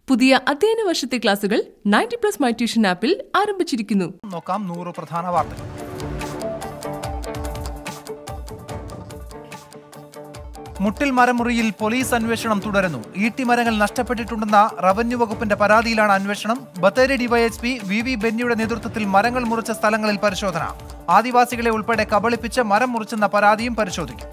പുതിയ അധ്യയന വർഷത്തെ ക്ലാസുകൾ നയൻറ്റി പ്ലസ് മൈ ട്യൂഷൻ ആപ്പിൽ ആരംഭിച്ചിരിക്കുന്നു നോക്കാം നൂറ് പ്രധാന വാർത്തകൾ മുട്ടിൽ മരമുറിയിൽ പോലീസ് അന്വേഷണം തുടരുന്നു ഈട്ടിമരങ്ങൾ നഷ്ടപ്പെട്ടിട്ടുണ്ടെന്ന റവന്യൂ വകുപ്പിന്റെ പരാതിയിലാണ് അന്വേഷണം ബത്തേരി ഡിവൈഎസ്പി വി വി ബെന്നിയുടെ നേതൃത്വത്തിൽ മരങ്ങൾ മുറിച്ച സ്ഥലങ്ങളിൽ പരിശോധന ആദിവാസികളെ ഉൾപ്പെടെ കബളിപ്പിച്ച് മരം മുറിച്ചെന്ന പരാതിയും പരിശോധിക്കും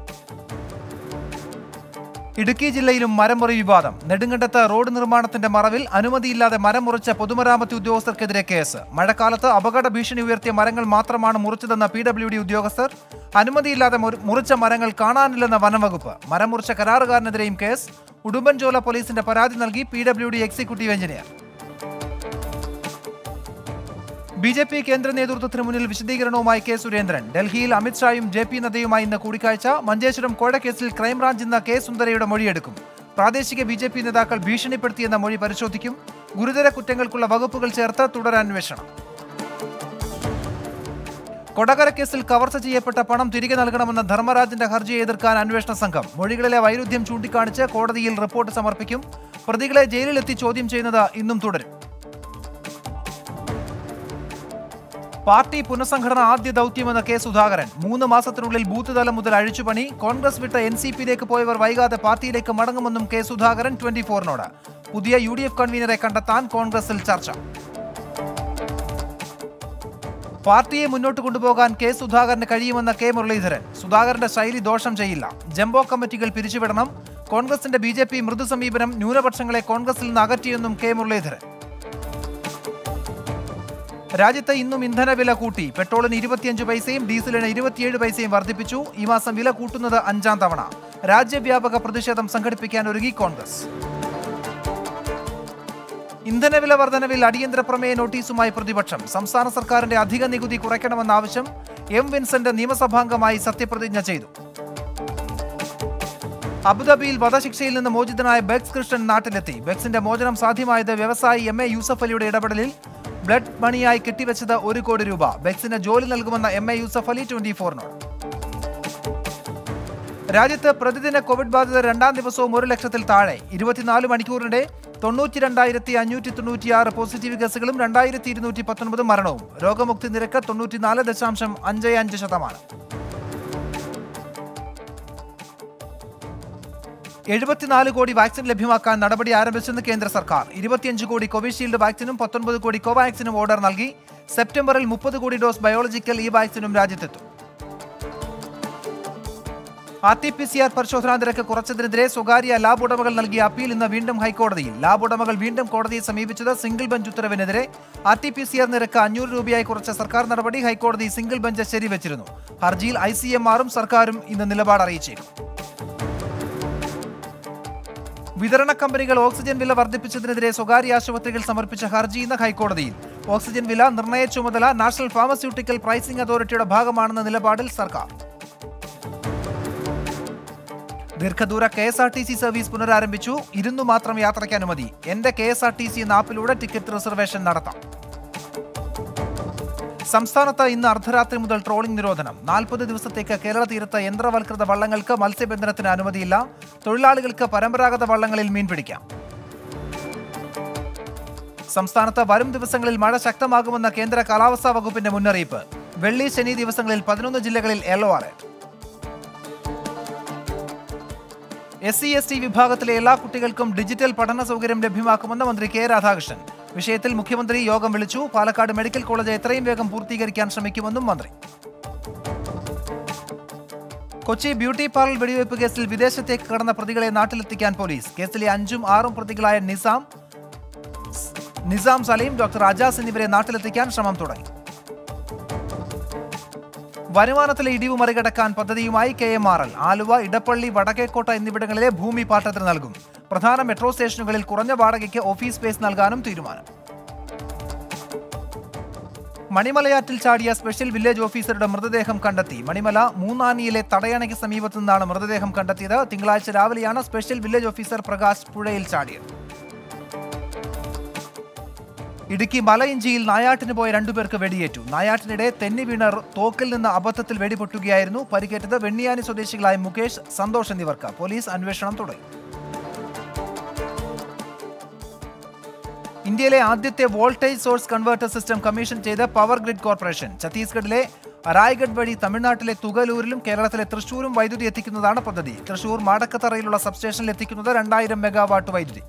ഇടുക്കി ജില്ലയിലും മരമുറി വിവാദം നെടുങ്കണ്ടത്ത് റോഡ് നിർമ്മാണത്തിന്റെ മറവിൽ അനുമതിയില്ലാതെ മരം മുറിച്ച പൊതുമരാമത്ത് ഉദ്യോഗസ്ഥർക്കെതിരെ കേസ് മഴക്കാലത്ത് അപകട ഭീഷണി ഉയർത്തിയ മരങ്ങൾ മാത്രമാണ് മുറിച്ചതെന്ന പി ഡബ്ല്യു ഡി ഉദ്യോഗസ്ഥർ അനുമതിയില്ലാതെ മുറി- മുറിച്ച മരങ്ങൾ കാണാനില്ലെന്ന വനംവകുപ്പ് മരം മുറിച്ച കരാറുകാരനെതിരെയും കേസ് ഉടുമ്പൻചോല പോലീസിന്റെ പരാതി നൽകി P W D executive engineer B J P കേന്ദ്ര നേതൃത്വത്തിന് മുന്നിൽ വിശദീകരണവുമായി കെ സുരേന്ദ്രൻ ഡൽഹിയിൽ അമിത്ഷായും ജെ പി നദ്ദയുമായി ഇന്ന് കൂടിക്കാഴ്ച മഞ്ചേശ്വരം കോഴക്കേസിൽ ക്രൈംബ്രാഞ്ച് ഇന്ന് കെ സുന്ദരയുടെ മൊഴിയെടുക്കും പ്രാദേശിക ബി ജെ പി നേതാക്കൾ ഭീഷണിപ്പെടുത്തിയെന്ന മൊഴി പരിശോധിക്കും ഗുരുതര കുറ്റങ്ങൾക്കുള്ള വകുപ്പുകൾ ചേർത്ത് തുടരന്വേഷണം കൊടകര കേസിൽ കവർച്ച ചെയ്യപ്പെട്ട പണം തിരികെ നൽകണമെന്ന ധർമ്മരാജന്റെ ഹർജിയെ എതിർക്കാൻ അന്വേഷണ സംഘം മൊഴികളിലെ വൈരുദ്ധ്യം ചൂണ്ടിക്കാണിച്ച് കോടതിയിൽ റിപ്പോർട്ട് സമർപ്പിക്കും പ്രതികളെ ജയിലിലെത്തി ചോദ്യം ചെയ്യുന്നത് ഇന്നും തുടരും പാർട്ടി പുനഃസംഘടന ആദ്യ ദൗത്യമെന്ന കെ സുധാകരൻ മൂന്ന് മാസത്തിനുള്ളിൽ ബൂത്ത് തലം മുതൽ അഴിച്ചുപണി കോൺഗ്രസ് വിട്ട എൻ സി പിയിലേക്ക് പോയവർ വൈകാതെ പാർട്ടിയിലേക്ക് മടങ്ങുമെന്നും കെ സുധാകരൻ ട്വന്റി ഫോറിനോട് പുതിയ യു ഡി എഫ് കൺവീനറെ കണ്ടെത്താൻ കോൺഗ്രസിൽ ചർച്ച പാർട്ടിയെ മുന്നോട്ട് കൊണ്ടുപോകാൻ കെ സുധാകരന് കഴിയുമെന്ന കെ മുരളീധരൻ സുധാകരന്റെ ശൈലി ദോഷം ചെയ്യില്ല ജംബോ കമ്മിറ്റികൾ പിരിച്ചുവിടണം കോൺഗ്രസിന്റെ ബി ജെ പി മൃദു സമീപനം ന്യൂനപക്ഷങ്ങളെ കോൺഗ്രസിൽ നിന്ന് അകറ്റിയെന്നും കെ മുരളീധരൻ രാജ്യത്ത് ഇന്നും ഇന്ധനവില കൂട്ടി പെട്രോളിന് ഇരുപത്തിയഞ്ച് പൈസയും ഡീസലിന് ഇരുപത്തിയേഴ് പൈസയും വർദ്ധിപ്പിച്ചു ഈ മാസം വില കൂട്ടുന്നത് അഞ്ചാം തവണ രാജ്യവ്യാപക പ്രതിഷേധം സംഘടിപ്പിക്കാൻ ഒരുങ്ങി കോൺഗ്രസ് ഇന്ധനവില വർധനവിൽ അടിയന്തര പ്രമേയ നോട്ടീസുമായി പ്രതിപക്ഷം സംസ്ഥാന സർക്കാരിന്റെ അധിക നികുതി കുറയ്ക്കണമെന്ന ആവശ്യം എം വിൻസെന്റ് നിയമസഭാംഗമായി സത്യപ്രതിജ്ഞ ചെയ്തു അബുദാബിയിൽ വധശിക്ഷയിൽ നിന്ന് മോചിതനായ ബെക്സ് കൃഷ്ണൻ നാട്ടിലെത്തി ബെക്സിന്റെ മോചനം സാധ്യമായത് വ്യവസായി എം എ യൂസഫ് അലിയുടെ ഇടപെടലിൽ ബ്ലഡ് മണിയായി കെട്ടിവെച്ചത് ഒരു കോടി രൂപ ബെക്സിന് ജോലി നൽകുമെന്ന M A Yusuf Ali twenty ഫോറിനോട് രാജ്യത്ത് പ്രതിദിന കോവിഡ് ബാധിതർ രണ്ടാം ദിവസവും ഒരു ലക്ഷത്തിൽ താഴെ ഇരുപത്തിനാല് മണിക്കൂറിനിടെ തൊണ്ണൂറ്റി രണ്ടായിരത്തി അഞ്ഞൂറ്റി തൊണ്ണൂറ്റിയാറ് പോസിറ്റീവ് കേസുകളും രണ്ടായിരത്തി ഇരുന്നൂറ്റി പത്തൊൻപത് മരണവും രോഗമുക്തി നിരക്ക് തൊണ്ണൂറ്റിനാല് ദശാംശം അഞ്ച് അഞ്ച് ശതമാനം എഴുപത്തിനാല് കോടി വാക്സിൻ ലഭ്യമാക്കാൻ നടപടി ആരംഭിച്ചെന്ന് കേന്ദ്ര സർക്കാർ ഇരുപത്തിയഞ്ച് കോടി കോവിഷീൽഡ് വാക്സിനും പത്തൊൻപത് കോടി കോവാക്സിനും ഓർഡർ നൽകി സെപ്റ്റംബറിൽ മുപ്പത് കോടി ഡോസ് ബയോളജിക്കൽ ഈ വാക്സിനും രാജ്യത്തെത്തും R T P C R പരിശോധനാ നിരക്ക് കുറച്ചതിനെതിരെ സ്വകാര്യ ലാബ് ഉടമകൾ നൽകിയ അപ്പീൽ ഇന്ന് വീണ്ടും ഹൈക്കോടതിയിൽ ലാബ് ഉടമകൾ വീണ്ടും കോടതിയെ സമീപിച്ചത് സിംഗിൾ ബെഞ്ച് ഉത്തരവിനെതിരെ R T P C R നിരക്ക് അഞ്ഞൂറ് രൂപയായി കുറച്ച സർക്കാർ നടപടി ഹൈക്കോടതി സിംഗിൾ ബെഞ്ച് ശരിവച്ചിരുന്നു ഹർജിയിൽ ഐ സി എം ആറും സർക്കാരും ഇന്ന് നിലപാട് അറിയിച്ചേക്കും വിതരണ കമ്പനികൾ ഓക്സിജൻ വില വർദ്ധിപ്പിച്ചതിനെതിരെ സ്വകാര്യ ആശുപത്രികൾ സമർപ്പിച്ച ഹർജി ഇന്ന് ഹൈക്കോടതിയിൽ ഓക്സിജൻ വില നിർണയ ചുമതല നാഷണൽ ഫാർമസ്യൂട്ടിക്കൽ പ്രൈസിംഗ് അതോറിറ്റിയുടെ ഭാഗമാണെന്ന നിലപാടിൽ സർക്കാർ ദീർഘദൂര K S R T C service പുനരാരംഭിച്ചു ഇരുന്നു മാത്രം യാത്രയ്ക്ക് അനുമതി എന്റെ K S R T C എന്ന ആപ്പിലൂടെ ടിക്കറ്റ് റിസർവേഷൻ നടത്താം സംസ്ഥാനത്ത് ഇന്ന് അർദ്ധരാത്രി മുതൽ ട്രോളിംഗ് നിരോധനം നാൽപ്പത് ദിവസത്തേക്ക് കേരള തീരത്ത് യന്ത്രവൽകൃത വള്ളങ്ങൾക്ക് മത്സ്യബന്ധനത്തിന് അനുമതിയില്ല തൊഴിലാളികൾക്ക് പരമ്പരാഗത വള്ളങ്ങളിൽ മീൻ പിടിക്കാം സംസ്ഥാനത്ത് വരും ദിവസങ്ങളിൽ മഴ ശക്തമാകുമെന്ന കേന്ദ്ര കാലാവസ്ഥാ വകുപ്പിന്റെ മുന്നറിയിപ്പ് വെള്ളി ശനി ദിവസങ്ങളിൽ പതിനൊന്ന് ജില്ലകളിൽ yellow alert S C S T വിഭാഗത്തിലെ എല്ലാ കുട്ടികൾക്കും ഡിജിറ്റൽ പഠന സൗകര്യം ലഭ്യമാക്കുമെന്ന് മന്ത്രി കെ രാധാകൃഷ്ണൻ വിഷയത്തിൽ മുഖ്യമന്ത്രി യോഗം വിളിച്ചു പാലക്കാട് മെഡിക്കൽ കോളേജ് എത്രയും വേഗം പൂർത്തീകരിക്കാൻ ശ്രമിക്കുമെന്നും മന്ത്രി കൊച്ചി ബ്യൂട്ടി പാർലർ വെടിവയ്പ് കേസിൽ വിദേശത്തേക്ക് കടന്ന പ്രതികളെ നാട്ടിലെത്തിക്കാൻ പോലീസ് കേസിലെ അഞ്ചും ആറും പ്രതികളായ നിസാം നിസാം സലീം ഡോക്ടർ അജാസ് എന്നിവരെ നാട്ടിലെത്തിക്കാൻ ശ്രമം തുടങ്ങി വരുമാനത്തിലെ ഇടിവ് മറികടക്കാൻ പദ്ധതിയുമായി K M R L Aluva Edappally Vadakkekotta എന്നിവിടങ്ങളിലെ ഭൂമി പാട്ടത്തിന് നൽകും പ്രധാന മെട്രോ സ്റ്റേഷനുകളിൽ കുറഞ്ഞ വാടകയ്ക്ക് ഓഫീസ് സ്പേസ് നൽകാനും തീരുമാനം മണിമലയാറ്റിൽ ചാടിയ സ്പെഷ്യൽ വില്ലേജ് ഓഫീസറുടെ മൃതദേഹം കണ്ടെത്തി മണിമല മൂന്നാനിയിലെ തടയണയ്ക്ക് സമീപത്തു നിന്നാണ് മൃതദേഹം കണ്ടെത്തിയത് തിങ്കളാഴ്ച രാവിലെയാണ് സ്പെഷ്യൽ വില്ലേജ് ഓഫീസർ പ്രകാശ് പുഴയിൽ ചാടിയത് ഇടുക്കി മലയിഞ്ചിയിൽ നായാട്ടിന് പോയ രണ്ടുപേർക്ക് വെടിയേറ്റു നായാട്ടിനിടെ തെന്നി വീണ റ- തോക്കിൽ നിന്ന് അബദ്ധത്തിൽ വെടിപൊട്ടുകയായിരുന്നു പരിക്കേറ്റത് വെണ്ണിയാനി സ്വദേശികളായ മുകേഷ് സന്തോഷ് എന്നിവർക്ക് പോലീസ് അന്വേഷണം തുടങ്ങി ഇന്ത്യയിലെ ആദ്യത്തെ voltage source converter system commission ചെയ്ത പവർ ഗ്രിഡ് കോർപ്പറേഷൻ ഛത്തീസ്ഗഡിലെ റായ്ഗഡ് വഴി തമിഴ്നാട്ടിലെ തുകലൂരിലും കേരളത്തിലെ തൃശൂരും വൈദ്യുതി എത്തിക്കുന്നതാണ് പദ്ധതി തൃശൂർ മാടക്കത്തറയിലുള്ള സബ്സ്റ്റേഷനിൽ എത്തിക്കുന്നത് രണ്ടായിരം മെഗാവാട്ട് വൈദ്യുതി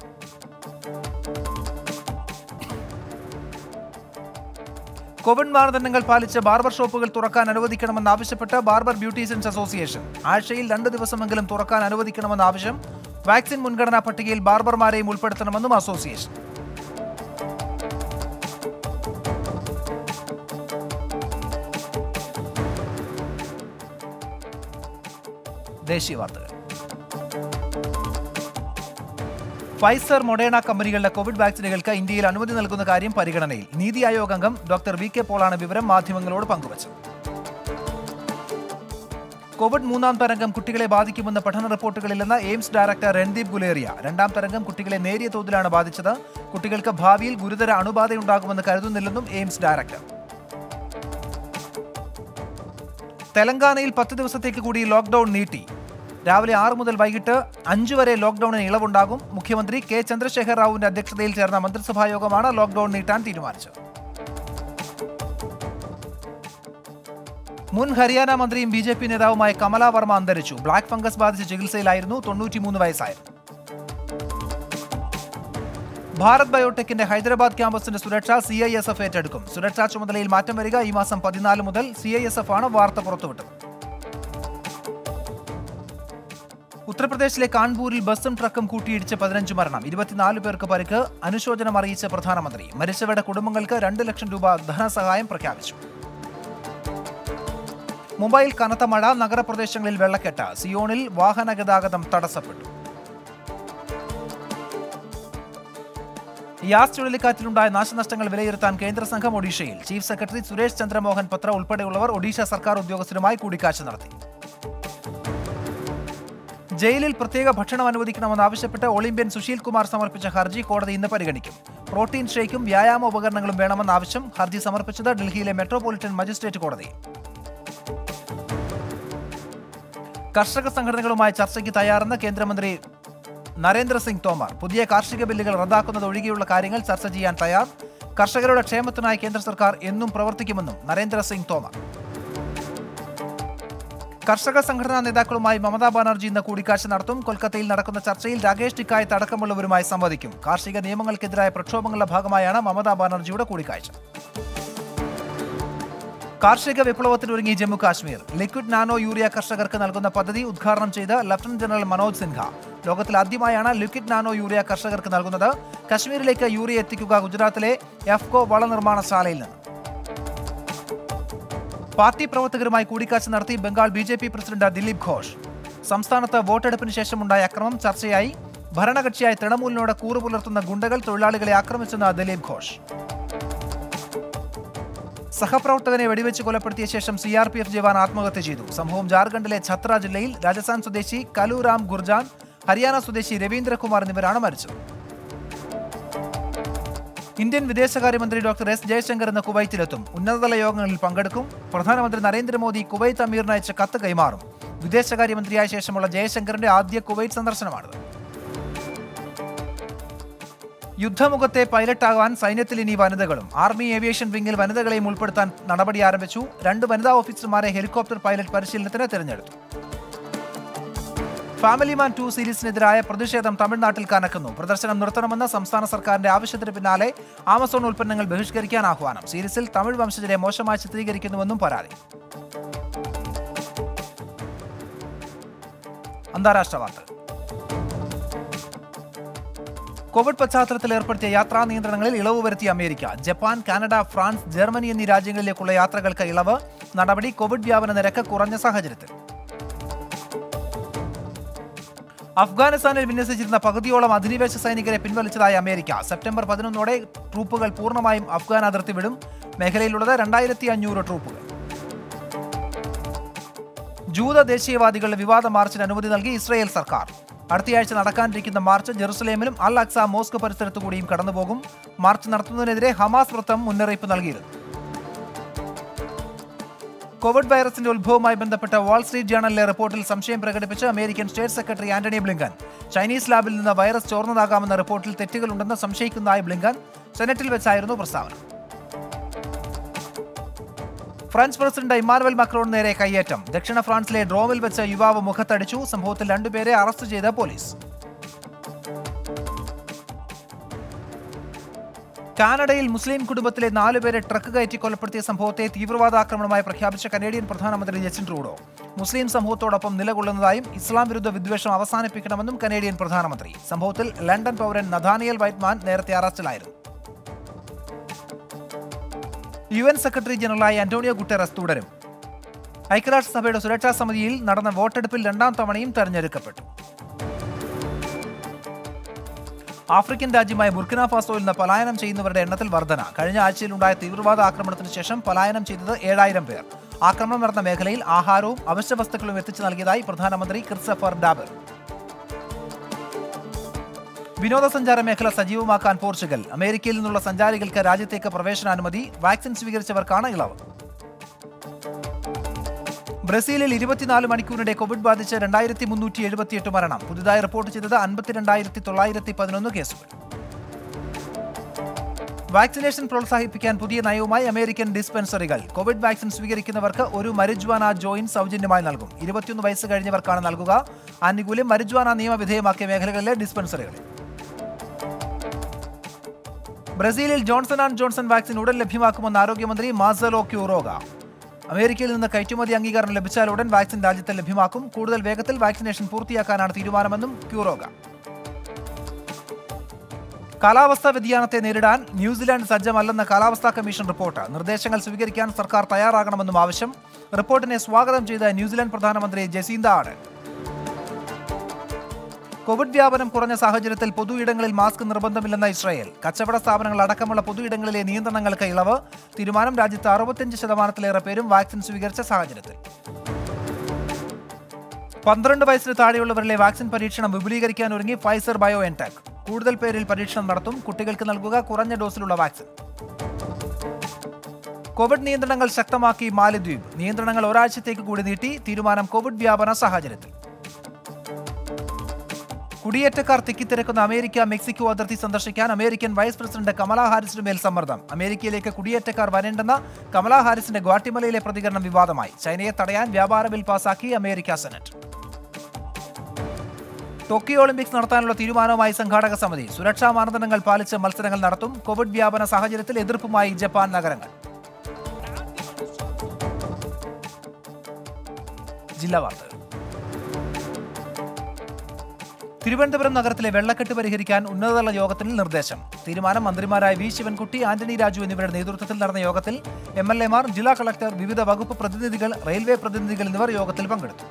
കോവിഡ് മാനദണ്ഡങ്ങൾ പാലിച്ച് ബാർബർ ഷോപ്പുകൾ തുറക്കാൻ അനുവദിക്കണമെന്നാവശ്യപ്പെട്ട് ബാർബർ ബ്യൂട്ടീഷ്യൻസ് അസോസിയേഷൻ ആഴ്ചയിൽ രണ്ട് ദിവസമെങ്കിലും തുറക്കാൻ അനുവദിക്കണമെന്ന ആവശ്യം വാക്സിൻ മുൻഗണനാ പട്ടികയിൽ ബാർബർമാരെയും ഉൾപ്പെടുത്തണമെന്നും അസോസിയേഷൻ ദേശീയ വാർത്തകൾ ഫൈസർ മൊഡേണ കമ്പനികളുടെ കോവിഡ് വാക്സിനുകൾക്ക് ഇന്ത്യയിൽ അനുമതി നൽകുന്ന കാര്യം പരിഗണനയിൽ നീതി ആയോഗ് അംഗം ഡോക്ടർ വി കെ പോളാണ് വിവരം മാധ്യമങ്ങളോട് പങ്കുവച്ചത് കോവിഡ് മൂന്നാം തരംഗം കുട്ടികളെ ബാധിക്കുമെന്ന പഠന റിപ്പോർട്ടുകളില്ലെന്ന് എയിംസ് ഡയറക്ടർ രൺദീപ് ഗുലേറിയ രണ്ടാം തരംഗം കുട്ടികളെ നേരിയ തോതിലാണ് ബാധിച്ചത് കുട്ടികൾക്ക് ഭാവിയിൽ ഗുരുതര അണുബാധയുണ്ടാകുമെന്ന് കരുതുന്നില്ലെന്നും എയിംസ് ഡയറക്ടർ തെലങ്കാനയിൽ പത്ത് ദിവസത്തേക്ക് കൂടി ലോക്ഡൌൺ നീട്ടി രാവിലെ ആറ് മുതൽ വൈകിട്ട് അഞ്ച് വരെ ലോക്ഡൌണിന് ഇളവുണ്ടാകും മുഖ്യമന്ത്രി കെ ചന്ദ്രശേഖർ റാവുവിന്റെ അധ്യക്ഷതയിൽ ചേർന്ന മന്ത്രിസഭാ യോഗമാണ് ലോക്ഡൌൺ നീട്ടാൻ തീരുമാനിച്ചത് മുൻ ഹരിയാന മന്ത്രിയും ബി ജെ പി നേതാവുമായ കമല വർമ്മ അന്തരിച്ചു ബ്ലാക്ക് ഫംഗസ് ബാധിച്ച് ചികിത്സയിലായിരുന്നു തൊണ്ണൂറ്റിമൂന്ന് വയസ്സായിരുന്നു ഭാരത് ബയോടെക്കിന്റെ ഹൈദരാബാദ് ക്യാമ്പസിന്റെ സുരക്ഷ സി ഐ എസ് എഫ് ഏറ്റെടുക്കും സുരക്ഷാ ചുമതലയിൽ മാറ്റം വരിക ഈ മാസം പതിനാല് മുതൽ സി ഐ എസ് എഫ് ആണ് വാർത്ത പുറത്തുവിട്ടത് ഉത്തർപ്രദേശിലെ കാൺപൂരിൽ ബസ്സും ട്രക്കും കൂട്ടിയിടിച്ച് പതിനഞ്ച് മരണം ഇരുപത്തിനാല് പേർക്ക് പരിക്ക് അനുശോചനം അറിയിച്ച പ്രധാനമന്ത്രി മരിച്ചവരുടെ കുടുംബങ്ങൾക്ക് രണ്ട് ലക്ഷം രൂപ ധനസഹായം പ്രഖ്യാപിച്ചു മുംബൈയിൽ കനത്ത മഴ നഗരപ്രദേശങ്ങളിൽ വെള്ളക്കെട്ട് സിയോണിൽ വാഹന ഗതാഗതം തടസ്സപ്പെട്ടു യാസ് ചുഴലിക്കാറ്റിലുണ്ടായ നാശനഷ്ടങ്ങൾ വിലയിരുത്താൻ കേന്ദ്ര സംഘം ഒഡീഷയിൽ ചീഫ് സെക്രട്ടറി സുരേഷ് ചന്ദ്രമോഹൻ പത്ര ഉൾപ്പെടെയുള്ളവർ ഒഡീഷ സർക്കാർ ഉദ്യോഗസ്ഥരുമായി കൂടിക്കാഴ്ച നടത്തി ജയിലിൽ പ്രത്യേക ഭക്ഷണം അനുവദിക്കണമെന്നാവശ്യപ്പെട്ട് ഒളിമ്പ്യൻ സുശീൽ കുമാർ സമർപ്പിച്ച ഹർജി കോടതി ഇന്ന് പരിഗണിക്കും പ്രോട്ടീൻ ഷേക്കും വ്യായാമ ഉപകരണങ്ങളും വേണമെന്ന ആവശ്യം ഹർജി സമർപ്പിച്ചത് ഡൽഹിയിലെ മെട്രോപൊളിറ്റൻ മജിസ്ട്രേറ്റ് കോടതി കർഷക സംഘടനകളുമായി ചർച്ചയ്ക്ക് തയ്യാറെന്ന് കേന്ദ്രമന്ത്രി നരേന്ദ്രസിംഗ് തോമർ പുതിയ കാർഷിക ബില്ലുകൾ റദ്ദാക്കുന്നത് ഒഴികെയുള്ള കാര്യങ്ങൾ ചർച്ച ചെയ്യാൻ തയ്യാർ കർഷകരുടെ ക്ഷേമത്തിനായി കേന്ദ്ര സർക്കാർ എന്നും പ്രവർത്തിക്കുമെന്നും നരേന്ദ്രസിംഗ് തോമർ കർഷക സംഘടനാ നേതാക്കളുമായി മമതാ ബാനർജി ഇന്ന് കൂടിക്കാഴ്ച നടത്തും കൊൽക്കത്തയിൽ നടക്കുന്ന ചർച്ചയിൽ രാകേഷ് ടിക്കായത്ത് അടക്കമുള്ളവരുമായി സംവദിക്കും കാർഷിക നിയമങ്ങൾക്കെതിരായ പ്രക്ഷോഭങ്ങളുടെ ഭാഗമായാണ് മമതാ ബാനർജിയുടെ കൂടിക്കാഴ്ച കാർഷിക വിപ്ലവത്തിനൊരുങ്ങി Jammu Kashmir liquid nano urea കർഷകർക്ക് നൽകുന്ന പദ്ധതി ഉദ്ഘാടനം ചെയ്ത് ലഫ്റ്റനന്റ് ജനറൽ മനോജ് സിൻഹ ലോകത്തിൽ ആദ്യമായാണ് ലിക്വിഡ് നാനോ യൂറിയ കർഷകർക്ക് നൽകുന്നത് കശ്മീരിലേക്ക് യൂറിയ എത്തിക്കുക ഗുജറാത്തിലെ എഫ്കോ വളനിർമ്മാണശാലയിൽ നിന്ന് പാർട്ടി പ്രവർത്തകരുമായി കൂടിക്കാഴ്ച നടത്തി Bengal B J P president Dilip Ghosh സംസ്ഥാനത്ത് വോട്ടെടുപ്പിന് ശേഷമുണ്ടായ അക്രമം ചർച്ചയായി ഭരണകക്ഷിയായ തൃണമൂലിനോട് കൂറു പുലർത്തുന്ന ഗുണ്ടകൾ തൊഴിലാളികളെ ആക്രമിച്ചെന്ന് ദിലീപ് ഘോഷ് സഹപ്രവർത്തകനെ വെടിവെച്ച് കൊലപ്പെടുത്തിയ ശേഷം C R P F jawan ആത്മഹത്യ ചെയ്തു സംഭവം ജാർഖണ്ഡിലെ ഛത്ര ജില്ലയിൽ രാജസ്ഥാൻ സ്വദേശി കലുറാം ഗുർജാൻ ഹരിയാന സ്വദേശി രവീന്ദ്രകുമാർ എന്നിവരാണ് മരിച്ചത് ഇന്ത്യൻ വിദേശകാര്യമന്ത്രി ഡോക്ടർ എസ് ജയശങ്കർ ഇന്ന് കുവൈറ്റിലെത്തും ഉന്നതതല യോഗങ്ങളിൽ പങ്കെടുക്കും പ്രധാനമന്ത്രി നരേന്ദ്രമോദി കുവൈത്ത് അമീറിന് അയച്ച കത്ത് കൈമാറും വിദേശകാര്യമന്ത്രിയായ ശേഷമുള്ള ജയശങ്കറിന്റെ ആദ്യ കുവൈറ്റ് സന്ദർശനമാണിത് യുദ്ധമുഖത്തെ പൈലറ്റാകാൻ സൈന്യത്തിൽ ഇനി വനിതകളും ആർമി ഏവിയേഷൻ വിംഗിൽ വനിതകളെയും ഉൾപ്പെടുത്താൻ നടപടി ആരംഭിച്ചു രണ്ട് വനിതാ ഓഫീസർമാരെ ഹെലികോപ്റ്റർ പൈലറ്റ് പരിശീലനത്തിന് തിരഞ്ഞെടുത്തു ഫാമിലി മാൻ ടു സീരീസിനെതിരായ പ്രതിഷേധം തമിഴ്നാട്ടിൽ കനക്കുന്നു പ്രദർശനം നിർത്തണമെന്ന സംസ്ഥാന സർക്കാരിന്റെ ആവശ്യത്തിന് പിന്നാലെ ആമസോൺ ഉൽപ്പന്നങ്ങൾ ബഹിഷ്കരിക്കാൻ ആഹ്വാനം സീരീസിൽ തമിഴ് വംശജരെ മോശമായി ചിത്രീകരിക്കുന്നുവെന്നും പരാതി അന്താരാഷ്ട്ര വാർത്തകൾ കോവിഡ് പശ്ചാത്തലത്തിൽ ഏർപ്പെടുത്തിയ യാത്രാ നിയന്ത്രണങ്ങളിൽ ഇളവ് വരുത്തിയ America Japan Canada France Germany എന്നീ രാജ്യങ്ങളിലേക്കുള്ള യാത്രകൾക്ക് ഇളവ് നടപടി കോവിഡ് വ്യാപന നിരക്ക് കുറഞ്ഞ സാഹചര്യത്തിൽ അഫ്ഗാനിസ്ഥാനിൽ വിന്യസിച്ചിരുന്ന പകുതിയോളം അധിനിവേശ സൈനികരെ പിൻവലിച്ചതായി അമേരിക്ക സെപ്റ്റംബർ പതിനൊന്നോടെ ട്രൂപ്പുകൾ പൂർണ്ണമായും അഫ്ഗാൻ അതിർത്തി വിടും മേഖലയിലുള്ളത് രണ്ടായിരത്തി അഞ്ഞൂറ് ട്രൂപ്പുകൾ ജൂത ദേശീയവാദികളുടെ വിവാദ മാർച്ചിന് അനുമതി നൽകി ഇസ്രയേൽ സർക്കാർ അടുത്തയാഴ്ച നടക്കാനിരിക്കുന്ന മാർച്ച് ജെറുസലേമിലും അൽ അക്സ മോസ്കോ പരിസരത്തു കൂടിയും കടന്നുപോകും മാർച്ച് നടത്തുന്നതിനെതിരെ ഹമാസ് വൃത്തം മുന്നറിയിപ്പ് നൽകിയിരുന്നു കോവിഡ് വൈറസിന്റെ ഉത്ഭവവുമായി ബന്ധപ്പെട്ട വാൾ സ്ട്രീറ്റ് ജേണലിലെ റിപ്പോർട്ടിൽ സംശയം പ്രകടിപ്പിച്ച് American state secretary Antony Blinken Chinese ലാബിൽ നിന്ന് വൈറസ് ചോർന്നതാകാമെന്ന റിപ്പോർട്ടിൽ തെറ്റുകളുണ്ടെന്ന് സംശയിക്കുന്നതായി ബ്ലിങ്കൻ സെനറ്റിൽ വെച്ചായിരുന്നു പ്രസ്താവന ഫ്രഞ്ച് പ്രസിഡന്റ് ഇമ്മാനുവൽ മക്രോൺ നേരെ കയ്യേറ്റം ദക്ഷിണ ഫ്രാൻസിലെ ഡ്രോമിൽ വെച്ച് യുവാവ് മുഖത്തടിച്ചു സംഭവത്തിൽ രണ്ടുപേരെ അറസ്റ്റ് ചെയ്ത പോലീസ് കാനഡയിൽ മുസ്ലിം കുടുംബത്തിലെ നാലുപേരെ ട്രക്ക് കയറ്റി കൊലപ്പെടുത്തിയ സംഭവത്തെ തീവ്രവാദാക്രമണമായി പ്രഖ്യാപിച്ച കനേഡിയൻ പ്രധാനമന്ത്രി ജസ്റ്റിൻ ട്രൂഡോ മുസ്ലിം സമൂഹത്തോടൊപ്പം നിലകൊള്ളുന്നതായും ഇസ്ലാം വിരുദ്ധ വിദ്വേഷം അവസാനിപ്പിക്കണമെന്നും കനേഡിയൻ പ്രധാനമന്ത്രി സംഭവത്തിൽ ലണ്ടൻ പൗരൻ നഥാനിയൽ വൈറ്റ്മാൻ നേരത്തെ അറസ്റ്റിലായിരുന്നു യു എൻ സെക്രട്ടറി ജനറലായി അന്റോണിയോ ഗുട്ടറസ് തുടരും ഐക്യരാഷ്ട്രസഭയുടെ സുരക്ഷാ സമിതിയിൽ നടന്ന വോട്ടെടുപ്പിൽ രണ്ടാം തവണയും തെരഞ്ഞെടുക്കപ്പെട്ടു ആഫ്രിക്കൻ രാജ്യമായ ബുർക്കിന ഫാസോയിൽ നിന്ന് പലായനം ചെയ്യുന്നവരുടെ എണ്ണത്തിൽ വർധന കഴിഞ്ഞ ആഴ്ചയിലുണ്ടായ തീവ്രവാദ ആക്രമണത്തിന് ശേഷം പലായനം ചെയ്തത് ഏഴായിരം പേർ ആക്രമണം നടന്ന മേഖലയിൽ ആഹാരവും അവശ്യ വസ്തുക്കളും എത്തിച്ചു നൽകിയതായി പ്രധാനമന്ത്രി ക്രിസ്റ്റഫർ ഡാബർ വിനോദസഞ്ചാര മേഖല സജീവമാക്കാൻ പോർച്ചുഗൽ അമേരിക്കയിൽ നിന്നുള്ള സഞ്ചാരികൾക്ക് രാജ്യത്തേക്ക് പ്രവേശനാനുമതി വാക്സിൻ സ്വീകരിച്ചവർക്കാണ് ഇളവ് ബ്രസീലിൽ ഇരുപത്തിനാല് മണിക്കൂറിനിടെ കോവിഡ് ബാധിച്ച് രണ്ടായിരത്തി മുന്നൂറ്റി എഴുപത്തിയെട്ട് മരണം പുതുതായി റിപ്പോർട്ട് ചെയ്തത് അൻപത്തിരണ്ടായിരത്തി തൊള്ളായിരത്തി പതിനൊന്ന് കേസുകൾ വാക്സിനേഷൻ പ്രോത്സാഹിപ്പിക്കാൻ പുതിയ നയവുമായി അമേരിക്കൻ ഡിസ്പെൻസറികൾ കോവിഡ് വാക്സിൻ സ്വീകരിക്കുന്നവർക്ക് ഒരു മരിജ്വാന ജോയിൻ സൗജന്യമായി നൽകും ഇരുപത്തിയൊന്ന് വയസ്സ് കഴിഞ്ഞവർക്കാണ് നൽകുക ആനുകൂല്യം മരിജ്വാന നിയമവിധേയമാക്കിയ മേഖലകളിലെ ഡിസ്പെൻസറികളിൽ ബ്രസീലിൽ ജോൺസൺ ആൻഡ് ജോൺസൺ വാക്സിൻ ഉടൻ ലഭ്യമാക്കുമെന്ന് ആരോഗ്യമന്ത്രി മാസലോ ക്യൂറോഗ അമേരിക്കയിൽ നിന്ന് കയറ്റുമതി അംഗീകാരം ലഭിച്ചാൽ ഉടൻ വാക്സിൻ രാജ്യത്ത് ലഭ്യമാക്കും കൂടുതൽ വേഗത്തിൽ വാക്സിനേഷൻ പൂർത്തിയാക്കാനാണ് തീരുമാനമെന്നും ക്യൂറോഗ കാലാവസ്ഥാ വ്യതിയാനത്തെ നേരിടാൻ ന്യൂസിലാൻഡ് സജ്ജമല്ലെന്ന കാലാവസ്ഥാ കമ്മീഷൻ റിപ്പോർട്ട് നിർദ്ദേശങ്ങൾ സ്വീകരിക്കാൻ സർക്കാർ തയ്യാറാകണമെന്നും ആവശ്യം റിപ്പോർട്ടിനെ സ്വാഗതം ചെയ്ത ന്യൂസിലാൻഡ് പ്രധാനമന്ത്രി ജസീന്ത ആഡൻ കോവിഡ് വ്യാപനം കുറഞ്ഞ സാഹചര്യത്തിൽ പൊതു ഇടങ്ങളിൽ മാസ്ക് നിർബന്ധമില്ലെന്ന ഇസ്രായേൽ കച്ചവട സ്ഥാപനങ്ങൾ അടക്കമുള്ള പൊതു ഇടങ്ങളിലെ നിയന്ത്രണങ്ങൾക്ക് ഇളവ് തീരുമാനം രാജ്യത്ത് അറുപത്തിയഞ്ച് ശതമാനത്തിലേറെ പേരും വാക്സിൻ സ്വീകരിച്ച സാഹചര്യത്തിൽ പന്ത്രണ്ട് വയസ്സിന് താഴെയുള്ളവരിലെ വാക്സിൻ പരീക്ഷണം വിപുലീകരിക്കാൻ ഒരുങ്ങി ഫൈസർ ബയോ എൻടെക് കൂടുതൽ പേരിൽ പരീക്ഷണം നടത്തും കുട്ടികൾക്ക് നൽകുക കുറഞ്ഞ ഡോസിലുള്ള വാക്സിൻ കോവിഡ് നിയന്ത്രണങ്ങൾ ശക്തമാക്കി മാലദ്വീപ് നിയന്ത്രണങ്ങൾ ഒരാഴ്ചത്തേക്ക് കൂടി നീട്ടി തീരുമാനം കോവിഡ് വ്യാപന സാഹചര്യത്തിൽ കുടിയേറ്റക്കാർ തിക്കിത്തിരക്കുന്ന അമേരിക്ക മെക്സിക്കോ അതിർത്തി സന്ദർശിക്കാൻ അമേരിക്കൻ വൈസ് പ്രസിഡന്റ് കമലാ ഹാരിസിന് മേൽ സമ്മർദ്ദം അമേരിക്കയിലേക്ക് കുടിയേറ്റക്കാർ വരേണ്ടെന്ന കമലാ ഹാരിസിന്റെ ഗ്വാട്ടിമലയിലെ പ്രതികരണം വിവാദമായി ചൈനയെ തടയാൻ വ്യാപാര ബിൽ പാസാക്കി അമേരിക്ക സെനറ്റ് ടോക്കിയോ ഒളിമ്പിക്സ് നടത്താനുള്ള തീരുമാനവുമായി സംഘാടക സമിതി സുരക്ഷാ മാനദണ്ഡങ്ങൾ പാലിച്ച് മത്സരങ്ങൾ നടത്തും കോവിഡ് വ്യാപന സാഹചര്യത്തിൽ എതിർപ്പുമായി ജപ്പാൻ നഗരങ്ങൾ ജില്ലാ വാർത്തകൾ തിരുവനന്തപുരം നഗരത്തിലെ വെള്ളക്കെട്ട് പരിഹരിക്കാൻ ഉന്നതതല യോഗത്തിൽ നിർദ്ദേശം തീരുമാനം മന്ത്രിമാരായ വി ശിവൻകുട്ടി ആന്റണി രാജു എന്നിവരുടെ നേതൃത്വത്തിൽ നടന്ന യോഗത്തിൽ എം എൽ എമാർ ജില്ലാ കളക്ടർ വിവിധ വകുപ്പ് പ്രതിനിധികൾ റെയിൽവേ പ്രതിനിധികൾ എന്നിവർ യോഗത്തിൽ പങ്കെടുത്തു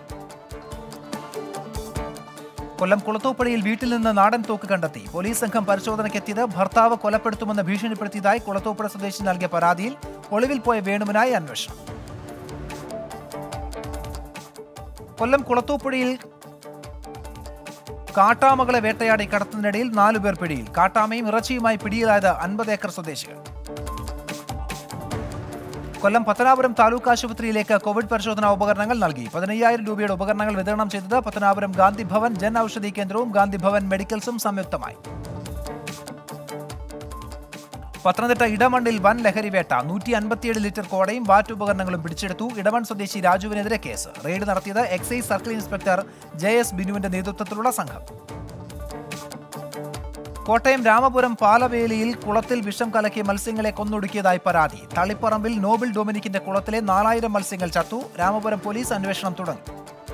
കൊല്ലം കുളത്തൂപ്പടിയിൽ വീട്ടിൽ നിന്ന് നാടൻ തോക്ക് കണ്ടെത്തി പോലീസ് സംഘം പരിശോധനയ്ക്കെത്തിയത് ഭർത്താവ് കൊലപ്പെടുത്തുമെന്ന് ഭീഷണിപ്പെടുത്തിയതായി കുളത്തൂപ്പുഴ സ്വദേശി നൽകിയ പരാതിയിൽ ഒളിവിൽ പോയ വേണുവിനായി അന്വേഷണം കൊല്ലം കുളത്തൂപ്പുഴയിൽ കാട്ടാമകളെ വേട്ടയാടി കടത്തുന്നതിനിടയിൽ നാലുപേർ പിടിയിൽ കാട്ടാമയും ഇറച്ചിയുമായി പിടിയിലായത് അൻപത് ഏക്കർ സ്വദേശികൾ കൊല്ലം പത്തനാപുരം താലൂക്ക് ആശുപത്രിയിലേക്ക് കോവിഡ് പരിശോധനാ ഉപകരണങ്ങൾ നൽകി പതിനയ്യായിരം രൂപയുടെ ഉപകരണങ്ങൾ വിതരണം ചെയ്തത് പത്തനാപുരം ഗാന്ധി ഭവൻ ജൻ ഔഷധി കേന്ദ്രവും ഗാന്ധി ഭവൻ മെഡിക്കൽസും സംയുക്തമായി പത്തനംതിട്ട ഇടമണ്ണിൽ വൻ ലഹരിവേട്ട നൂറ്റി അൻപത്തിയേഴ് ലിറ്റർ കോടയും വാറ്റ് ഉപകരണങ്ങളും പിടിച്ചെടുത്തു ഇടമൺ സ്വദേശി രാജുവിനെതിരെ കേസ് റെയ്ഡ് നടത്തിയത് excise circle inspector J S ബിനുവിന്റെ നേതൃത്വത്തിലുള്ള സംഘം കോട്ടയം രാമപുരം പാലവേലിയിൽ കുളത്തിൽ വിഷം കലക്കി മത്സ്യങ്ങളെ കൊന്നൊടുക്കിയതായി പരാതി തളിപ്പറമ്പിൽ നോബിൾ ഡൊമിനിക്കിന്റെ കുളത്തിലെ നാലായിരം മത്സ്യങ്ങൾ ചത്തു രാമപുരം പോലീസ് അന്വേഷണം തുടങ്ങി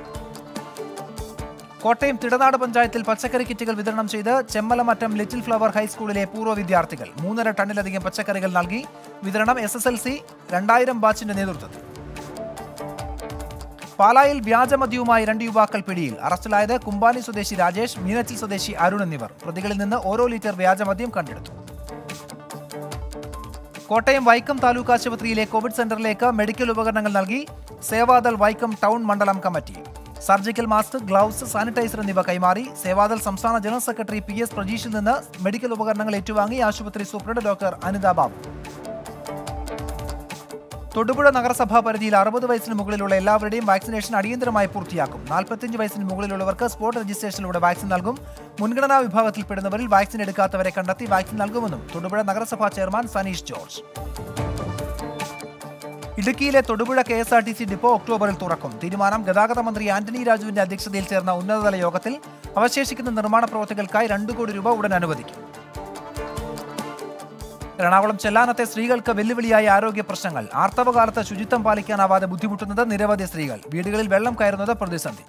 കോട്ടയം തിടനാട് പഞ്ചായത്തിൽ പച്ചക്കറി കിറ്റുകൾ വിതരണം ചെയ്ത് ചെമ്മലമറ്റം ലിറ്റിൽ ഫ്ലവർ ഹൈസ്കൂളിലെ പൂർവ്വ വിദ്യാർത്ഥികൾ മൂന്നര ടണ്ണിലധികം പച്ചക്കറികൾ നൽകി വിതരണം എസ് എസ് എൽ സി രണ്ടായിരം ബാച്ചിന്റെ നേതൃത്വത്തിൽ പാലായിൽ വ്യാജമദ്യവുമായി രണ്ട് യുവാക്കൾ പിടിയിൽ അറസ്റ്റിലായത് കുമ്പാനി സ്വദേശി രാജേഷ് മീനച്ചിൽ സ്വദേശി അരുൺ എന്നിവർ പ്രതികളിൽ നിന്ന് ഓരോ ലിറ്റർ വ്യാജമദ്യം കണ്ടെടുത്തു കോട്ടയം വൈക്കം താലൂക്ക് ആശുപത്രിയിലെ കോവിഡ് സെന്ററിലേക്ക് മെഡിക്കൽ ഉപകരണങ്ങൾ നൽകി സേവാദൾ വൈക്കം ടൗൺ മണ്ഡലം committee surgical mask gloves sanitizer എന്നിവ കൈമാറി സേവാദൾ സംസ്ഥാന ജനറൽ സെക്രട്ടറി പി എസ് പ്രജീഷിൽ നിന്ന് മെഡിക്കൽ ഉപകരണങ്ങൾ ഏറ്റുവാങ്ങി ആശുപത്രി സൂപ്രണ്ട് ഡോക്ടർ അനിത ബാബു തൊടുപുഴ നഗരസഭാ പരിധിയിൽ അറുപത് വയസ്സിന് മുകളിലുള്ള എല്ലാവരുടെയും വാക്സിനേഷൻ അടിയന്തരമായി പൂർത്തിയാക്കും നാൽപ്പത്തിയഞ്ച് വയസ്സിന് മുകളിലുള്ളവർക്ക് സ്പോട്ട് രജിസ്ട്രേഷനിലൂടെ വാക്സിൻ നൽകും മുൻഗണനാ വിഭാഗത്തിൽപ്പെടുന്നവരിൽ വാക്സിൻ എടുക്കാത്തവരെ കണ്ടെത്തി വാക്സിൻ നൽകുമെന്നും തൊടുപുഴ നഗരസഭാ ചെയർമാൻ സനീഷ് ജോർജ് ഇടുക്കിയിലെ Thodupuzha K S R T C depot ഒക്ടോബറിൽ തുറക്കും തീരുമാനം ഗതാഗത മന്ത്രി ആന്റണി രാജുവിന്റെ അധ്യക്ഷതയിൽ ചേർന്ന ഉന്നതതല യോഗത്തിൽ അവശേഷിക്കുന്ന നിർമ്മാണ പ്രവൃത്തികൾക്കായി രണ്ടു കോടി രൂപ ഉടൻ അനുവദിക്കും എറണാകുളം ചെല്ലാനത്തെ സ്ത്രീകൾക്ക് വെല്ലുവിളിയായ ആരോഗ്യ പ്രശ്നങ്ങൾ ആർത്തവകാലത്ത് ശുചിത്വം പാലിക്കാനാവാതെ ബുദ്ധിമുട്ടുന്നത് നിരവധി സ്ത്രീകൾ വീടുകളിൽ വെള്ളം കയറുന്നത് പ്രതിസന്ധി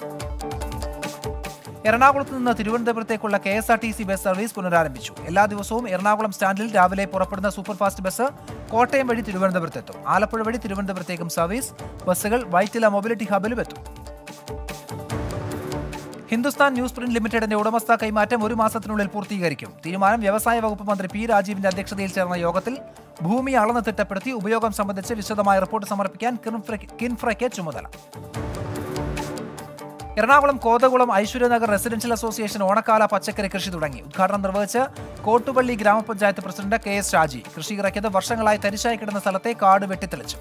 എറണാകുളത്ത് നിന്ന് തിരുവനന്തപുരത്തേക്കുള്ള K S R T C bus service പുനരാരംഭിച്ചു എല്ലാ ദിവസവും എറണാകുളം സ്റ്റാൻഡിൽ രാവിലെ പുറപ്പെടുന്ന സൂപ്പർഫാസ്റ്റ് ബസ് കോട്ടയം വഴി തിരുവനന്തപുരത്തെത്തും ആലപ്പുഴ വഴി തിരുവനന്തപുരത്തേക്കും സർവീസ് ബസ്സുകൾ വൈറ്റില മൊബിലിറ്റി ഹബിലും എത്തും ഹിന്ദുസ്ഥാൻ ന്യൂസ് പ്രിന്റ് ലിമിറ്റഡിന്റെ ഉടമസ്ഥ കൈമാറ്റം ഒരു മാസത്തിനുള്ളിൽ പൂർത്തീകരിക്കും തീരുമാനം വ്യവസായ വകുപ്പ് മന്ത്രി പി രാജീവിന്റെ അധ്യക്ഷതയിൽ ചേർന്ന യോഗത്തിൽ ഭൂമി അളന്ന് തിട്ടപ്പെടുത്തി ഉപയോഗം സംബന്ധിച്ച് വിശദമായ റിപ്പോർട്ട് സമർപ്പിക്കാൻ കിൻഫ്രയ്ക്ക് കിൻഫ്രയ്ക്ക് ചുമതല എറണാകുളം കോതകുളം ഐശ്വര്യനഗർ റെസിഡൻഷ്യൽ അസോസിയേഷൻ ഓണക്കാല പച്ചക്കറി കൃഷി തുടങ്ങി ഉദ്ഘാടനം നിർവഹിച്ച് കോട്ടുപള്ളി ഗ്രാമപഞ്ചായത്ത് പ്രസിഡന്റ് കെ എസ് ഷാജി കൃഷി ഇറക്കിയത് വർഷങ്ങളായി തരിശായി കിടന്ന സ്ഥലത്തെ കാട് വെട്ടിത്തെളിച്ചു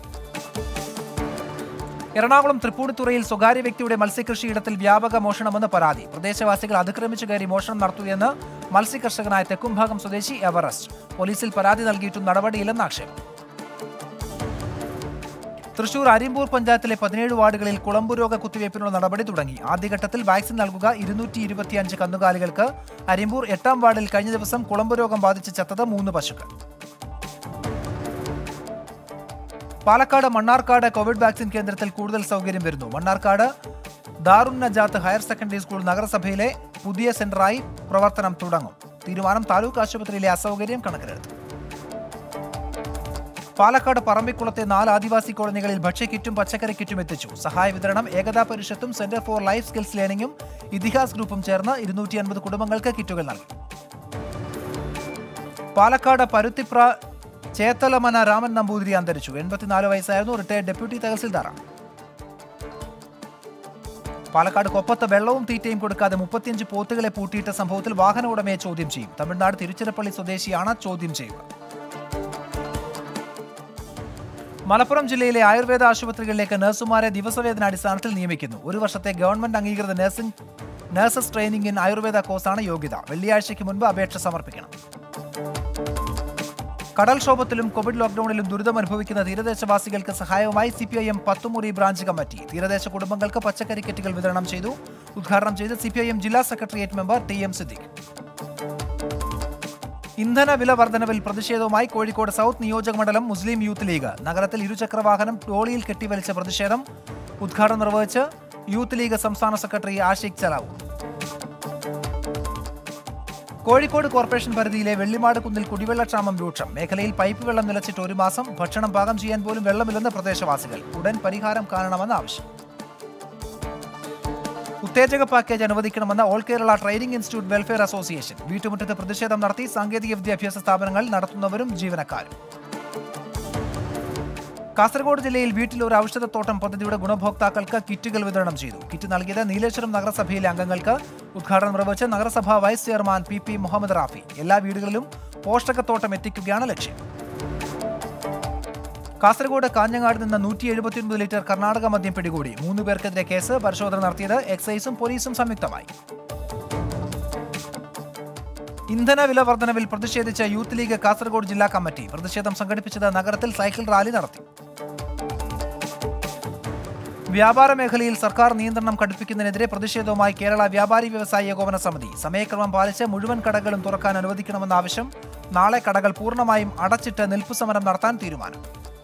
എറണാകുളം തൃപ്പൂണിത്തുറയിൽ സ്വകാര്യ വ്യക്തിയുടെ മത്സ്യകൃഷിയിടത്തിൽ വ്യാപക മോഷണമെന്ന് പരാതി പ്രദേശവാസികൾ അതിക്രമിച്ചു കയറി മോഷണം നടത്തുകയെന്ന് മത്സ്യകർഷകനായ തെക്കുംഭാഗം സ്വദേശി എവറസ്റ്റ് പോലീസിൽ പരാതി നൽകിയിട്ടും നടപടിയില്ലെന്ന് ആക്ഷേപം തൃശൂർ അരിമ്പൂർ പഞ്ചായത്തിലെ പതിനേഴ് വാർഡുകളിൽ കുളമ്പു രോഗ കുത്തിവയ്പ്പിനുള്ള നടപടി തുടങ്ങി ആദ്യഘട്ടത്തിൽ വാക്സിൻ നൽകുക ഇരുന്നൂറ്റി ഇരുപത്തിയഞ്ച് കന്നുകാലികൾക്ക് അരിമ്പൂർ എട്ടാം വാർഡിൽ കഴിഞ്ഞ ദിവസം കുളമ്പു രോഗം ബാധിച്ച് ചത്തത് മൂന്ന് പശുക്കൾ പാലക്കാട് മണ്ണാർക്കാട് കോവിഡ് വാക്സിൻ കേന്ദ്രത്തിൽ കൂടുതൽ സൗകര്യം വരുന്നു Mannarkkad Darun Najath higher secondary school നഗരസഭയിലെ പുതിയ സെന്ററായി പ്രവർത്തനം തുടങ്ങും തീരുമാനം താലൂക്ക് ആശുപത്രിയിലെ അസൗകര്യം കണക്കിലെടുത്തു പാലക്കാട് പറമ്പിക്കുളത്തെ നാല് ആദിവാസി കോളനികളിൽ ഭക്ഷ്യക്കിറ്റും പച്ചക്കറി കിറ്റും എത്തിച്ചു സഹായ വിതരണം ഏകതാ പരിഷത്തും സെന്റർ ഫോർ ലൈഫ് സ്കിൽസ് ലേണിംഗും ഇതിഹാസ് ഗ്രൂപ്പും ചേർന്ന് ഇരുന്നൂറ്റി അൻപത് കുടുംബങ്ങൾക്ക് കിറ്റുകൾ നൽകി പാലക്കാട് പരുത്തിപ്ര ചേത്തലമന രാമൻ നമ്പൂതിരി അന്തരിച്ചു എൺപത്തിനാല് വയസ്സായിരുന്നു റിട്ടയർഡ് ഡെപ്യൂട്ടി തഹസിൽദാറാണ് പാലക്കാട് കൊപ്പത്ത് വെള്ളവും തീറ്റയും കൊടുക്കാതെ മുപ്പത്തിയഞ്ച് പോത്തുകളെ പൂട്ടിയിട്ട സംഭവത്തിൽ വാഹന ഉടമയെ ചോദ്യം ചെയ്യും തമിഴ്നാട് തിരുച്ചിറപ്പള്ളി സ്വദേശിയാണ് ചോദ്യം ചെയ്യുക മലപ്പുറം ജില്ലയിലെ ആയുർവേദ ആശുപത്രികളിലേക്ക് നഴ്സുമാരെ ദിവസവേതനാടിസ്ഥാനത്തിൽ നിയമിക്കുന്നു ഒരു വർഷത്തെ ഗവൺമെന്റ് അംഗീകൃത nursing nurses training in Ayurveda കോഴ്സാണ് യോഗ്യത വെള്ളിയാഴ്ചയ്ക്ക് മുൻപ് അപേക്ഷ സമർപ്പിക്കണം കടൽക്ഷോഭത്തിലും കോവിഡ് ലോക്ഡൌണിലും ദുരിതമനുഭവിക്കുന്ന തീരദേശവാസികൾക്ക് സഹായവുമായി C P I M Pathumuri branch committee തീരദേശ കുടുംബങ്ങൾക്ക് പച്ചക്കറി കിറ്റുകൾ വിതരണം ചെയ്തു ഉദ്ഘാടനം ചെയ്ത് സി പി ഐ എം ജില്ലാ secretariat member T M Siddique ഇന്ധന വില വർധനവിൽ പ്രതിഷേധവുമായി കോഴിക്കോട് സൗത്ത് നിയോജക മണ്ഡലം മുസ്ലിം യൂത്ത് ലീഗ് നഗരത്തിൽ ഇരുചക്രവാഹനം ട്രോളിയിൽ കെട്ടിവലിച്ച പ്രതിഷേധം ഉദ്ഘാടനം നിർവഹിച്ച് യൂത്ത് ലീഗ് സംസ്ഥാന സെക്രട്ടറി ആഷിഖ് ചലാവു കോഴിക്കോട് കോർപ്പറേഷൻ പരിധിയിലെ വെള്ളിമാട് കുന്നിൽ കുടിവെള്ളക്ഷാമം രൂക്ഷം മേഖലയിൽ പൈപ്പ് വെള്ളം നിലച്ചിട്ട് ഒരു മാസം ഭക്ഷണം പാകം ചെയ്യാൻ പോലും വെള്ളമില്ലെന്ന് പ്രദേശവാസികൾ ഉടൻ പരിഹാരം കാണണമെന്ന് ആവശ്യം ഉത്തേജക പാക്കേജ് അനുവദിക്കണമെന്ന all Kerala training institute welfare association വീട്ടുമുറ്റത്ത് പ്രതിഷേധം നടത്തി സാങ്കേതിക വിദ്യാഭ്യാസ സ്ഥാപനങ്ങൾ നടത്തുന്നവരും ജീവനക്കാരും കാസർഗോഡ് ജില്ലയിൽ വീട്ടിൽ ഒരു ഔഷധത്തോട്ടം പദ്ധതിയുടെ ഗുണഭോക്താക്കൾക്ക് കിറ്റുകൾ വിതരണം ചെയ്തു കിറ്റ് നൽകിയത് നീലേശ്വരം നഗരസഭയിലെ അംഗങ്ങൾക്ക് ഉദ്ഘാടനം നിർവഹിച്ച് നഗരസഭാ vice chairman P P Muhammad Rafi എല്ലാ വീടുകളിലും പോഷകത്തോട്ടം എത്തിക്കുകയാണ് ലക്ഷ്യം കാസർഗോഡ് കാഞ്ഞങ്ങാട് നിന്ന് നൂറ്റി എഴുപത്തിയൊൻപത് ലിറ്റർ കർണാടക മദ്യം പിടികൂടി മൂന്ന് പേർക്കെതിരെ കേസ് പരിശോധന നടത്തിയത് എക്സൈസും പോലീസും സംയുക്തമായി ഇന്ധന വില വർധനവിൽ പ്രതിഷേധിച്ച യൂത്ത് ലീഗ് കാസർഗോഡ് ജില്ലാ കമ്മിറ്റി പ്രതിഷേധം സംഘടിപ്പിച്ചത് നഗരത്തിൽ സൈക്കിൾ റാലി നടത്തി വ്യാപാര മേഖലയിൽ സർക്കാർ നിയന്ത്രണം കടുപ്പിക്കുന്നതിനെതിരെ പ്രതിഷേധവുമായി കേരള വ്യാപാരി വ്യവസായി ഏകോപന സമിതി സമയക്രമം പാലിച്ച് മുഴുവൻ കടകളും തുറക്കാൻ അനുവദിക്കണമെന്ന ആവശ്യം നാളെ കടകൾ പൂർണ്ണമായും അടച്ചിട്ട് നിൽപ്പു സമരം നടത്താൻ തീരുമാനം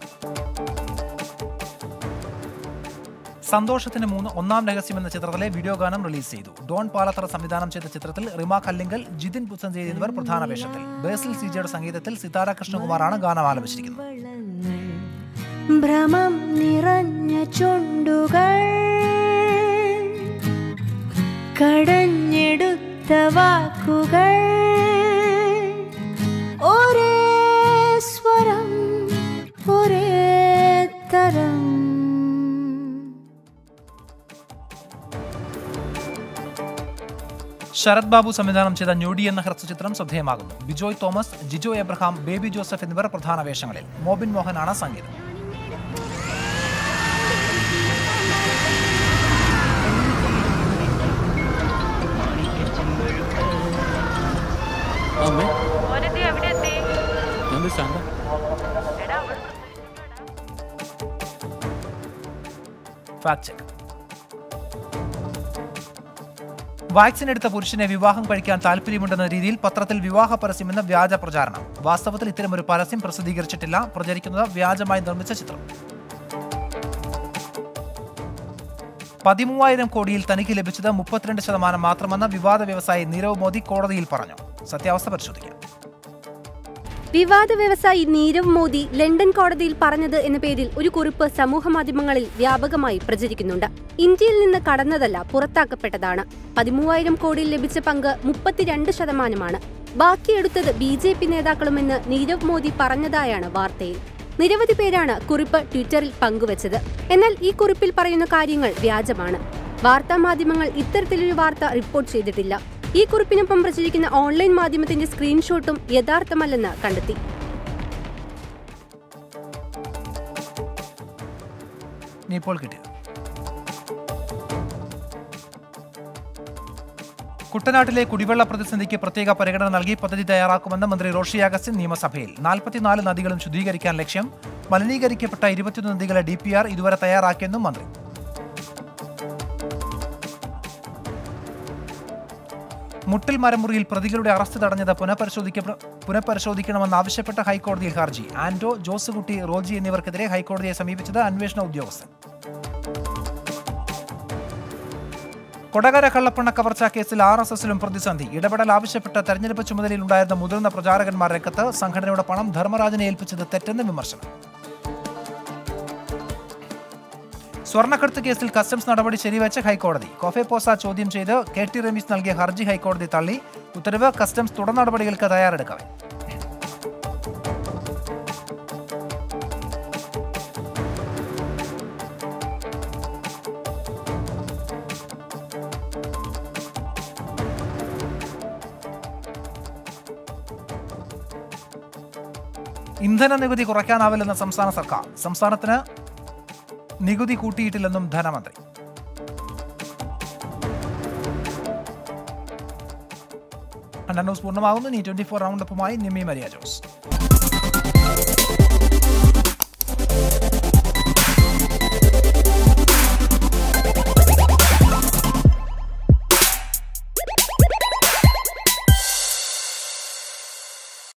സന്തോഷത്തിന് മൂന്ന് ഒന്നാം രഹസ്യം എന്ന ചിത്രത്തിലെ വീഡിയോ ഗാനം റിലീസ് ചെയ്തു ഡോൺ പാലത്തറ സംവിധാനം ചെയ്ത ചിത്രത്തിൽ റിമ കല്ലിങ്കൽ ജിതിൻ പുത്തഞ്ചേരി എന്നിവർ പ്രധാന വേഷത്തിൽ ബേസിൽ സിജയുടെ സംഗീതത്തിൽ സിതാര കൃഷ്ണകുമാറാണ് ഗാനം ആലപിച്ചിരിക്കുന്നത് വളങ്ങൾ ഭ്രമം നിറഞ്ഞ ചുണ്ടുകൾ കടഞ്ഞെടുത്ത വാക്കുകൾ ഒരേ സ്വരം ഒരേ തരം ശരത് ബാബു സംവിധാനം ചെയ്ത ഞൊടി എന്ന ഹ്രസ്വചിത്രം ശ്രദ്ധേയമാകുന്നു Bijoy Thomas Jijo Abraham Baby Joseph എന്നിവർ പ്രധാന വേഷങ്ങളിൽ മോബിൻ മോഹനാണ് സംഗീതം understand that. Fact check vaccine എടുത്ത പുരുഷനെ വിവാഹം കഴിക്കാൻ താല്പര്യമുണ്ടെന്ന രീതിയിൽ പത്രത്തിൽ വിവാഹ പരസ്യമെന്ന വ്യാജ പ്രചാരണം വാസ്തവത്തിൽ ഇത്തരമൊരു പരസ്യം പ്രസിദ്ധീകരിച്ചിട്ടില്ല പ്രചരിക്കുന്നത് വ്യാജമായി നിർമ്മിച്ച ചിത്രം പതിമൂവായിരം കോടിയിൽ തനിക്ക് ലഭിച്ചത് മുപ്പത്തിരണ്ട് ശതമാനം മാത്രമെന്ന് വിവാദ വ്യവസായി നീരവ് മോദി കോടതിയിൽ പറഞ്ഞു സത്യാവസ്ഥ പരിശോധിക്കാം വിവാദ വ്യവസായി നീരവ് മോദി ലണ്ടൻ കോടതിയിൽ പറഞ്ഞത് എന്ന പേരിൽ ഒരു കുറിപ്പ് സമൂഹമാധ്യമങ്ങളിൽ വ്യാപകമായി പ്രചരിക്കുന്നുണ്ട് ഇന്ത്യയിൽ നിന്ന് കടന്നതല്ല പുറത്താക്കപ്പെട്ടതാണ് പതിമൂവായിരം കോടിയിൽ ലഭിച്ച പങ്ക് മുപ്പത്തിരണ്ട് ശതമാനമാണ് ബാക്കിയെടുത്തത് ബി ജെ പി നേതാക്കളുമെന്ന് നീരവ് മോദി പറഞ്ഞതായാണ് വാർത്തയിൽ നിരവധി പേരാണ് കുറിപ്പ് ട്വിറ്ററിൽ പങ്കുവച്ചത് എന്നാൽ ഈ കുറിപ്പിൽ പറയുന്ന കാര്യങ്ങൾ വ്യാജമാണ് വാർത്താ മാധ്യമങ്ങൾ ഇത്തരത്തിലൊരു വാർത്ത റിപ്പോർട്ട് ചെയ്തിട്ടില്ല ഈ കുറിപ്പിനൊപ്പം പ്രചരിക്കുന്ന ഓൺലൈൻ മാധ്യമത്തിന്റെ സ്ക്രീൻഷോട്ടും യഥാർത്ഥമല്ലെന്ന് കണ്ടെത്തി ഇനി ഇപ്പോൾ കിട്ടിയത് കുട്ടനാട്ടിലെ കുടിവെള്ള പ്രതിസന്ധിക്ക് പ്രത്യേക പരിഗണന നൽകി പദ്ധതി തയ്യാറാക്കുമെന്ന് മന്ത്രി റോഷി അഗസ്റ്റിൻ നിയമസഭയിൽ നാൽപ്പത്തിനാല് നദികളും ശുദ്ധീകരിക്കാൻ ലക്ഷ്യം മലിനീകരിക്കപ്പെട്ട ഇരുപത്തിയൊന്ന് നദികളെ ഡി പി ആർ ഇതുവരെ തയ്യാറാക്കിയെന്നും മന്ത്രി മുട്ടിൽ മരമുറിയിൽ പ്രതികളുടെ അറസ്റ്റ് തടഞ്ഞത് പുനഃപരിശോധിക്കപ്പെ പുനഃപരിശോധിക്കണമെന്നാവശ്യപ്പെട്ട ഹൈക്കോടതിയിൽ ഹർജി ആന്റോ ജോസുകുട്ടി റോജി എന്നിവർക്കെതിരെ ഹൈക്കോടതിയെ സമീപിച്ചത് അന്വേഷണ ഉദ്യോഗസ്ഥൻ കൊടകര കള്ളപ്പണ കവർച്ചാ കേസിൽ ആർ എസ് എസിലും പ്രതിസന്ധി ഇടപെടൽ ആവശ്യപ്പെട്ട് തെരഞ്ഞെടുപ്പ് ചുമതലയിലുണ്ടായിരുന്ന മുതിർന്ന പ്രചാരകന്മാർ രംഗത്ത് സംഘടനയുടെ പണം ധർമ്മരാജനെ ഏൽപ്പിച്ചത് തെറ്റെന്ന് വിമർശനം സ്വർണ്ണക്കടത്ത് കേസിൽ കസ്റ്റംസ് നടപടി ശരിവെച്ച് ഹൈക്കോടതി കോഫെ പോസ ചോദ്യം ചെയ്ത് കെ ടി രമീസ് നൽകിയ ഹർജി ഹൈക്കോടതി തള്ളി ഉത്തരവ് കസ്റ്റംസ് തുടർ നടപടികൾക്ക് തയ്യാറെടുക്കവേ ഇന്ധന നികുതി കുറയ്ക്കാനാവില്ലെന്ന് സംസ്ഥാന സർക്കാർ സംസ്ഥാനത്തിന് നികുതി കൂട്ടിയിട്ടില്ലെന്നും ധനമന്ത്രി ന്യൂസ് പൂർണ്ണമാകുന്നു നീ ട്വന്റി ഫോർ റൗണ്ടപ്പുമായി നിമ്മി മരിയ ജോസ്